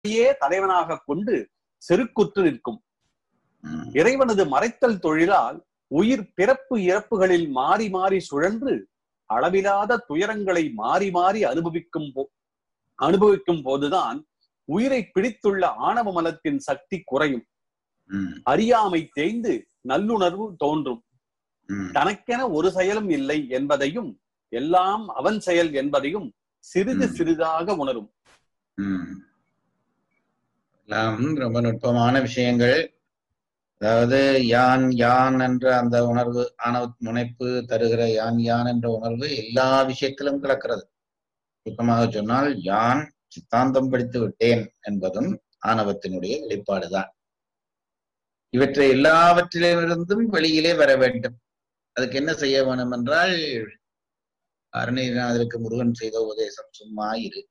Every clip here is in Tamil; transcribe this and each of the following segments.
உயிரையே தலைவனாக கொண்டு செருக்குற்று நிற்கும் ம், இறைவனது மறைத்தல் தொழிலால் உயிர் பிறப்பு இறப்புகளில் மாறி மாறி சுழன்று அளவிலாத துயரங்களை மாறி மாறி அனுபவிக்கும் போ அனுபவிக்கும் போதுதான் உயிரை பிடித்துள்ள ஆணவ மலத்தின் சக்தி குறையும் ம், அறியாமை தேய்ந்து நல்லுணர்வு தோன்றும் ம். தனக்கென ஒரு செயலும் இல்லை என்பதையும் எல்லாம் அவன் செயல் என்பதையும் சிறிது ம். சிறிதாக உணரும் ம். எல்லாம் ரொம்ப நுட்பமான விஷயங்கள் அதாவது யான் யான் என்ற அந்த உணர்வு ஆணவ முனைப்பு தருகிற யான் யான் என்ற உணர்வு எல்லா விஷயத்திலும் கிடக்கிறது சுத்தமாக சொன்னால் யான் சித்தாந்தம் படித்து விட்டேன் என்பதும் ஆணவத்தினுடைய வெளிப்பாடுதான் இவற்றை எல்லாவற்றிலிருந்தும் வெளியிலே வர வேண்டும் அதுக்கு என்ன செய்ய வேணும் என்றால் அருணகிரிநாதருக்கு முருகன் செய்த உபதேசம் சும்மா இரு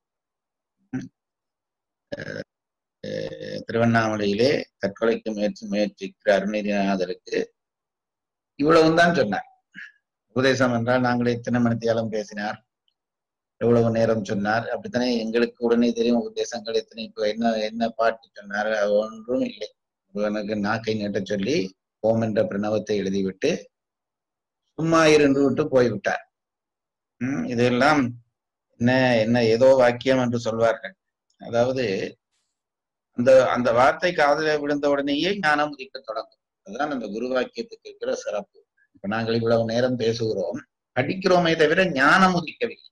அஹ் திருவண்ணாமலையிலே தற்கொலைக்கு முயற்சி முயற்சிக்கிற அருணகிரிநாதருக்கு இவ்வளவும் தான் சொன்னார் உபதேசம் என்றால் நாங்கள் எத்தனை மணித்தியாலும் பேசினார் எவ்வளவு நேரம் சொன்னார் அப்படித்தானே எங்களுக்கு உடனே தெரியும் உபதேசங்கள் எத்தனை இப்ப என்ன என்ன பாட்டு சொன்னார் அது ஒன்றும் இல்லை முருகனுக்கு நாக்கை நீட்ட சொல்லி ஓம் என்ற பிரணவத்தை எழுதிவிட்டு சும்மா இருந்து விட்டு போய்விட்டார் உம் இதெல்லாம் என்ன என்ன ஏதோ வாக்கியம் என்று சொல்வார்கள் அதாவது அந்த அந்த வார்த்தை காதல விழுந்த உடனேயே ஞானம் உதிக்க தொடங்கும் அதுதான் அந்த குரு வாக்கியத்துக்கு இருக்கிற சிறப்பு இப்ப நாங்கள் இவ்வளவு நேரம் பேசுகிறோம் படிக்கிறோமே தவிர ஞானம் உதிக்கவில்லை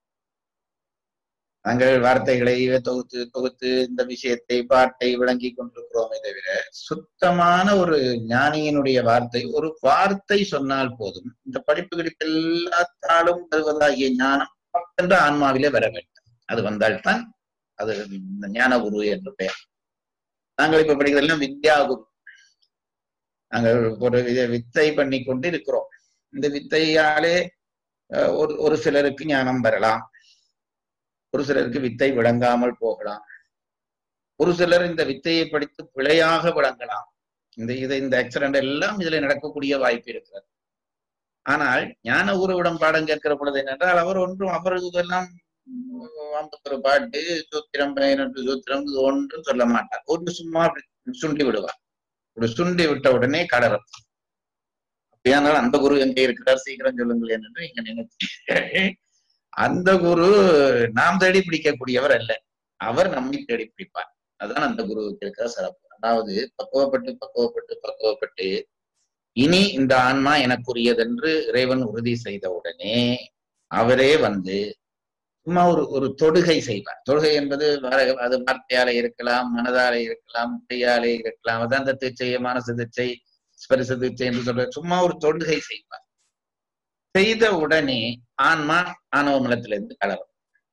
நாங்கள் வார்த்தைகளை தொகுத்து தொகுத்து இந்த விஷயத்தை பாட்டை விளங்கி கொண்டிருக்கிறோமே தவிர சுத்தமான ஒரு ஞானியினுடைய வார்த்தை ஒரு வார்த்தை சொன்னால் போதும் இந்த படிப்பு கிடைப்பு எல்லாத்தாலும் வருவதாகிய ஞானம் என்ற ஆன்மாவிலே வர வேண்டும் அது வந்தால்தான் அது இந்த ஞான குரு என்று பெயர் நாங்கள் இப்ப படிக்கிறதெல்லாம் வித்யா குரு நாங்கள் ஒரு வித- வித்தை பண்ணி கொண்டு இருக்கிறோம் இந்த வித்தையாலே அஹ், ஒரு ஒரு சிலருக்கு ஞானம் வரலாம் ஒரு சிலருக்கு வித்தை விளங்காமல் போகலாம் ஒரு சிலர் இந்த வித்தையை படித்து பிழையாக விளங்கலாம் இந்த இதை இந்த ஆக்சிடென்ட் எல்லாம் இதுல நடக்கக்கூடிய வாய்ப்பு இருக்கிறது ஆனால் ஞான குருவிடம் பாடம் கேட்கிற பொழுது என்னென்றால் அவர் ஒன்றும் அவரது இதெல்லாம் ஐம்பத்தொரு பாட்டு சூத்திரம் பதினெட்டு சூத்திரம் இது ஒன்றும் சொல்ல மாட்டார் ஒரு சும்மா அப்படி சுண்டி விடுவார் ஒரு சுண்டி விட்ட உடனே கடறும் அப்படியானால் அந்த குரு எங்கே இருக்கிறார் சீக்கிரம் சொல்லுங்கள் என்று இங்க நினைச்சு அந்த குரு நாம் தேடி பிடிக்கக்கூடியவர் அல்ல அவர் நம்மை தேடி பிடிப்பார் அதுதான் அந்த குருவுக்கு இருக்கிற சிறப்பு அதாவது பக்குவப்பட்டு பக்குவப்பட்டு பக்குவப்பட்டு இனி இந்த ஆன்மா எனக்குரியதென்று இறைவன் உறுதி செய்த உடனே அவரே வந்து சும்மா ஒரு ஒரு தொடுகை செய்வார் தொடுகை என்பது வர- அது வார்த்தையால இருக்கலாம் மனதால இருக்கலாம் கையாலே இருக்கலாம் அதான் அந்த தீட்சை மானச தீட்சை ஸ்பரிச தீட்சை என்று சொல்ற சும்மா ஒரு தொடுகை செய்வார் செய்த உடனே ஆன்மா ஆணவ மலத்திலிருந்து கலரும்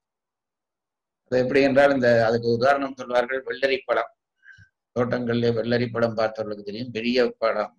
அது எப்படி என்றால் இந்த அதுக்கு உதாரணம் சொல்வார்கள் வெள்ளரி பழம் தோட்டங்களிலே வெள்ளரி பழம் பார்த்தவர்களுக்கு தெரியும் பெரிய பழம்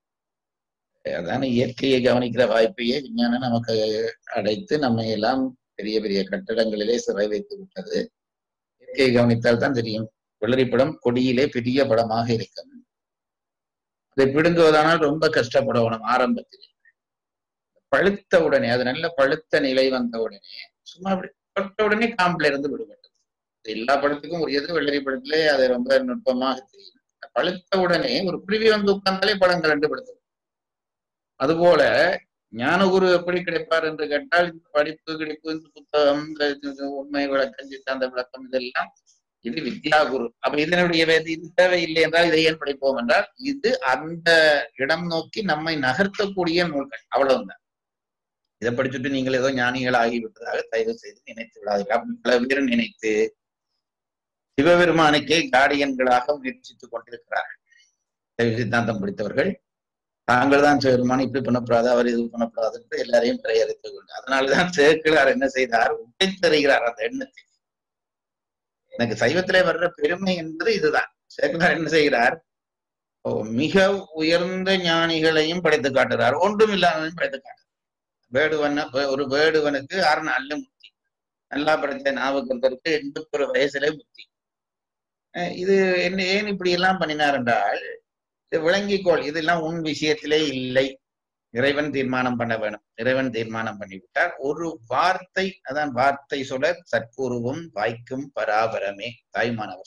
அதான இயற்கையை கவனிக்கிற வாய்ப்பையே விஞ்ஞானம் நமக்கு அடைத்து நம்மை எல்லாம் பெரிய பெரிய கட்டடங்களிலே சிறை வைத்து விட்டது இயற்கையை கவனித்தால் தான் தெரியும் வெள்ளரிப்படம் கொடியிலே பெரிய படமாக இருக்கும் அதை பிடுங்குவதானால் ரொம்ப கஷ்டப்படணும் ஆரம்பத்தில் பழுத்த உடனே அது நல்ல பழுத்த நிலை வந்த உடனே சும்மா அப்படி பழுத்த உடனே காம்புல இருந்து விடுபட்டது இது எல்லா பழத்துக்கும் உரியது வெள்ளரி பழத்திலே அது ரொம்ப நுட்பமாக தெரியும் பழுத்த உடனே ஒரு குருவி வந்து உட்கார்ந்தாலே பழங்கள் ரெண்டு படுத்தது அதுபோல ஞானகுரு எப்படி கிடைப்பார் என்று கேட்டால் இந்த படிப்பு கிடைப்பு இந்த புத்தகம் இந்த இது உண்மை விளக்கம் சித்தாந்த விளக்கம் இதெல்லாம் இது வித்யா குரு அப்ப இதனுடைய வேதி இது தேவையில்லை என்றால் இதை ஏன் படிப்போம் என்றால் இது அந்த இடம் நோக்கி நம்மை நகர்த்தக்கூடிய நூல்கள் அவ்வளவுதான் இதை படிச்சுட்டு நீங்கள் ஏதோ ஞானிகள் ஆகிவிட்டதாக தயவு செய்து நினைத்து விடாதீர்கள் அப்படி பல பேர் நினைத்து சிவபெருமானுக்கே கார்டியன்களாக முயற்சித்துக் கொண்டிருக்கிறார்கள் சைவ சித்தாந்தம் படித்தவர்கள் தாங்கள் தான் சிவபெருமான் இப்படி பண்ணக்கூடாது அவர் இது பண்ணக்கூடாது என்று எல்லாரையும் பிரேரித்துக் கொண்டு அதனாலதான் சேக்கிழார் என்ன செய்தார் உடைத்தறிகிறார் அந்த எண்ணத்தை எனக்கு சைவத்திலே வர்ற பெருமை என்பது இதுதான் சேக்கிழார் என்ன செய்கிறார் ஓ, மிக உயர்ந்த ஞானிகளையும் படைத்து காட்டுகிறார் ஒன்றும் இல்லாததையும் படைத்து காட்டுறார் வேடுவன ஒரு வேடுவனுக்கு ஆறு நல்ல முக்தி நல்லா படைத்த நாவுக்கருக்கு எண்பத்தொரு வயசுல முக்தி அஹ் இது என்ன ஏன் இப்படி எல்லாம் பண்ணினார் என்றால் இது விளங்கிக்கோள் இதெல்லாம் உன் விஷயத்திலே இல்லை இறைவன் தீர்மானம் பண்ண வேணும் இறைவன் தீர்மானம் பண்ணிவிட்டால் ஒரு வார்த்தை அதான் வார்த்தை சொல்ல சற்குருவும் வாய்க்கும் பராபரமே தாய்மானவர்